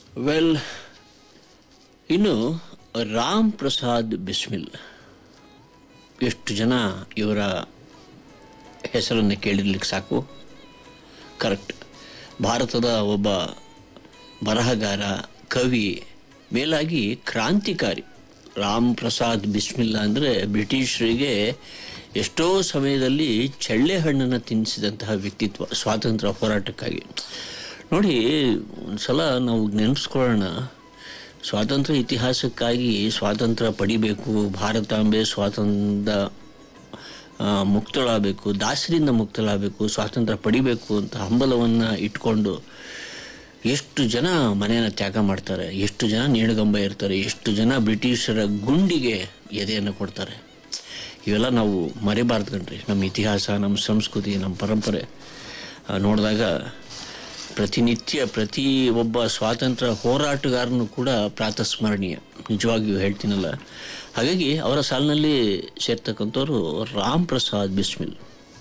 well ಇನ್ನು ರಾಮ್ ಪ್ರಸಾದ್ ಬಿಸ್ಮಿಲ್ ಎಷ್ಟು ಜನ ಇವರ ಹೆಸರನ್ನು ಕೇಳಿರ್ಲಿಕ್ಕೆ ಸಾಕು ಕರೆಕ್ಟ್ ಭಾರತದ ಒಬ್ಬ ಬರಹಗಾರ ಕವಿ ಮೇಲಾಗಿ ಕ್ರಾಂತಿಕಾರಿ ರಾಮ್ ಪ್ರಸಾದ್ ಬಿಸ್ಮಿಲ್ಲಾ ಅಂದರೆ ಬ್ರಿಟಿಷರಿಗೆ ಎಷ್ಟೋ ಸಮಯದಲ್ಲಿ ಚಳ್ಳೆ ಹಣ್ಣನ್ನು ತಿನ್ನಿಸಿದಂತಹ ವ್ಯಕ್ತಿತ್ವ ಸ್ವಾತಂತ್ರ್ಯ ಹೋರಾಟಕ್ಕಾಗಿ ನೋಡಿ ಒಂದ್ಸಲ ನಾವು ನೆನೆಸ್ಕೊಳ್ಳೋಣ ಸ್ವಾತಂತ್ರ್ಯ ಇತಿಹಾಸಕ್ಕಾಗಿ ಸ್ವಾತಂತ್ರ್ಯ ಪಡಿಬೇಕು ಭಾರತಾಂಬೆ ಸ್ವಾತಂತ್ರ್ಯ ಆ, ಮುಕ್ತಳಾಗಬೇಕು ದಾಸರಿಂದ ಮುಕ್ತಳಾಗಬೇಕು ಸ್ವಾತಂತ್ರ್ಯ ಪಡಿಬೇಕು ಅಂತ ಹಂಬಲವನ್ನು ಇಟ್ಕೊಂಡು ಎಷ್ಟು ಜನ ಮನೆಯನ್ನು ತ್ಯಾಗ ಮಾಡ್ತಾರೆ ಎಷ್ಟು ಜನ ನೇಣಗಂಬ ಇರ್ತಾರೆ ಎಷ್ಟು ಜನ ಬ್ರಿಟಿಷರ ಗುಂಡಿಗೆ ಎದೆಯನ್ನು ಕೊಡ್ತಾರೆ ಇವೆಲ್ಲ ನಾವು ಮರಿಬಾರ್ದು ಕಣ್ರಿ ನಮ್ಮ ಇತಿಹಾಸ ನಮ್ಮ ಸಂಸ್ಕೃತಿ ನಮ್ಮ ಪರಂಪರೆ ಆ, ನೋಡಿದಾಗ ಪ್ರತಿನಿತ್ಯ ಪ್ರತಿ ಒಬ್ಬ ಸ್ವಾತಂತ್ರ್ಯ ಹೋರಾಟಗಾರನು ಕೂಡ ಪ್ರಾತಸ್ಮರಣೀಯ ನಿಜವಾಗಿಯೂ ಹೇಳ್ತೀನಲ್ಲ ಹಾಗಾಗಿ ಅವರ ಸಾಲಿನಲ್ಲಿ ಸೇರ್ತಕ್ಕಂಥವ್ರು ರಾಮ್ ಪ್ರಸಾದ್ ಬಿಸ್ಮಿಲ್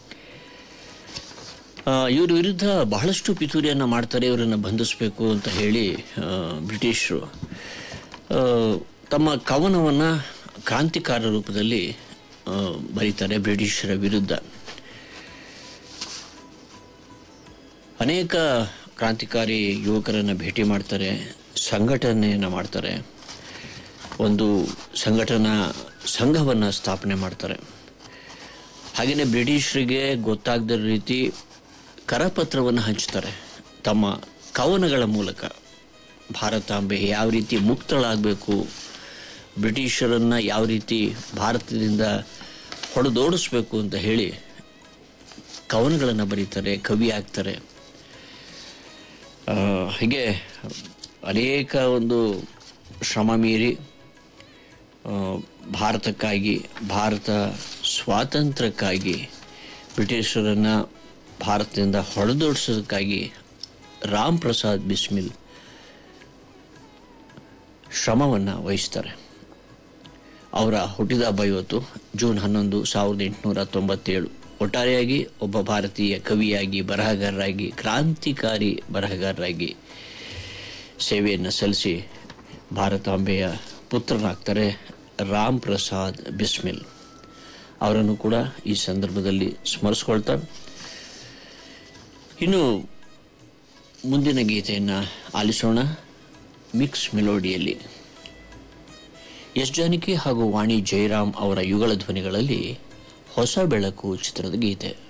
ಆ, ಇವ್ರ ವಿರುದ್ಧ ಬಹಳಷ್ಟು ಪಿತೂರಿಯನ್ನು ಮಾಡ್ತಾರೆ ಇವರನ್ನು ಬಂಧಿಸಬೇಕು ಅಂತ ಹೇಳಿ ಆ, ಬ್ರಿಟಿಷರು ಆ, ತಮ್ಮ ಕವನವನ್ನು ಕ್ರಾಂತಿಕಾರ ರೂಪದಲ್ಲಿ ಆ, ಬರೀತಾರೆ ಬ್ರಿಟಿಷರ ವಿರುದ್ಧ ಅನೇಕ ಕ್ರಾಂತಿಕಾರಿ ಯುವಕರನ್ನು ಭೇಟಿ ಮಾಡ್ತಾರೆ ಸಂಘಟನೆಯನ್ನು ಮಾಡ್ತಾರೆ ಒಂದು ಸಂಘಟನಾ ಸಂಘವನ್ನು ಸ್ಥಾಪನೆ ಮಾಡ್ತಾರೆ ಹಾಗೆಯೇ ಬ್ರಿಟಿಷರಿಗೆ ಗೊತ್ತಾಗದ ರೀತಿ ಕರಪತ್ರವನ್ನು ಹಂಚ್ತಾರೆ ತಮ್ಮ ಕವನಗಳ ಮೂಲಕ ಭಾರತಾಂಬೆ ಯಾವ ರೀತಿ ಮುಕ್ತಳಾಗಬೇಕು ಬ್ರಿಟಿಷರನ್ನು ಯಾವ ರೀತಿ ಭಾರತದಿಂದ ಹೊಡೆದೋಡಿಸ್ಬೇಕು ಅಂತ ಹೇಳಿ ಕವನಗಳನ್ನು ಬರೀತಾರೆ ಕವಿ ಆಗ್ತಾರೆ ಆ, ಹೀಗೆ ಅನೇಕ ಒಂದು ಶ್ರಮ ಮೀರಿ ಆ, ಭಾರತಕ್ಕಾಗಿ ಭಾರತ ಸ್ವಾತಂತ್ರ್ಯಕ್ಕಾಗಿ ಬ್ರಿಟಿಷರನ್ನು ಭಾರತದಿಂದ ಹೊಡೆದೋಡಿಸೋದಕ್ಕಾಗಿ ರಾಮ್ ಪ್ರಸಾದ್ ಬಿಸ್ಮಿಲ್ ಶ್ರಮವನ್ನು ವಹಿಸ್ತಾರೆ ಅವರ ಹುಟ್ಟಿದ ಹಬ್ಬ ಇವತ್ತು ಜೂನ್ ಹನ್ನೊಂದು ಸಾವಿರದ ಎಂಟುನೂರ ತೊಂಬತ್ತೇಳು ಒಟ್ಟಾರೆಯಾಗಿ ಒಬ್ಬ ಭಾರತೀಯ ಕವಿಯಾಗಿ ಬರಹಗಾರರಾಗಿ ಕ್ರಾಂತಿಕಾರಿ ಬರಹಗಾರರಾಗಿ ಸೇವೆಯನ್ನು ಸಲ್ಲಿಸಿ ಭಾರತಾಂಬೆಯ ಪುತ್ರನಾಗ್ತಾರೆ ರಾಮ್ ಪ್ರಸಾದ್ ಬಿಸ್ಮಿಲ್ ಅವರನ್ನು ಕೂಡ ಈ ಸಂದರ್ಭದಲ್ಲಿ ಸ್ಮರಿಸ್ಕೊಳ್ತಾ ಇನ್ನು ಮುಂದಿನ ಗೀತೆಯನ್ನು ಆಲಿಸೋಣ ಮಿಕ್ಸ್ ಮೆಲೋಡಿಯಲ್ಲಿ ಎಸ್ ಜಾನಕಿ ಹಾಗೂ ವಾಣಿ ಜಯರಾಮ್ ಅವರ ಯುಗಳ ಧ್ವನಿಗಳಲ್ಲಿ ಹೊಸ ಬೆಳಕು ಚಿತ್ರದ ಗೀತೆ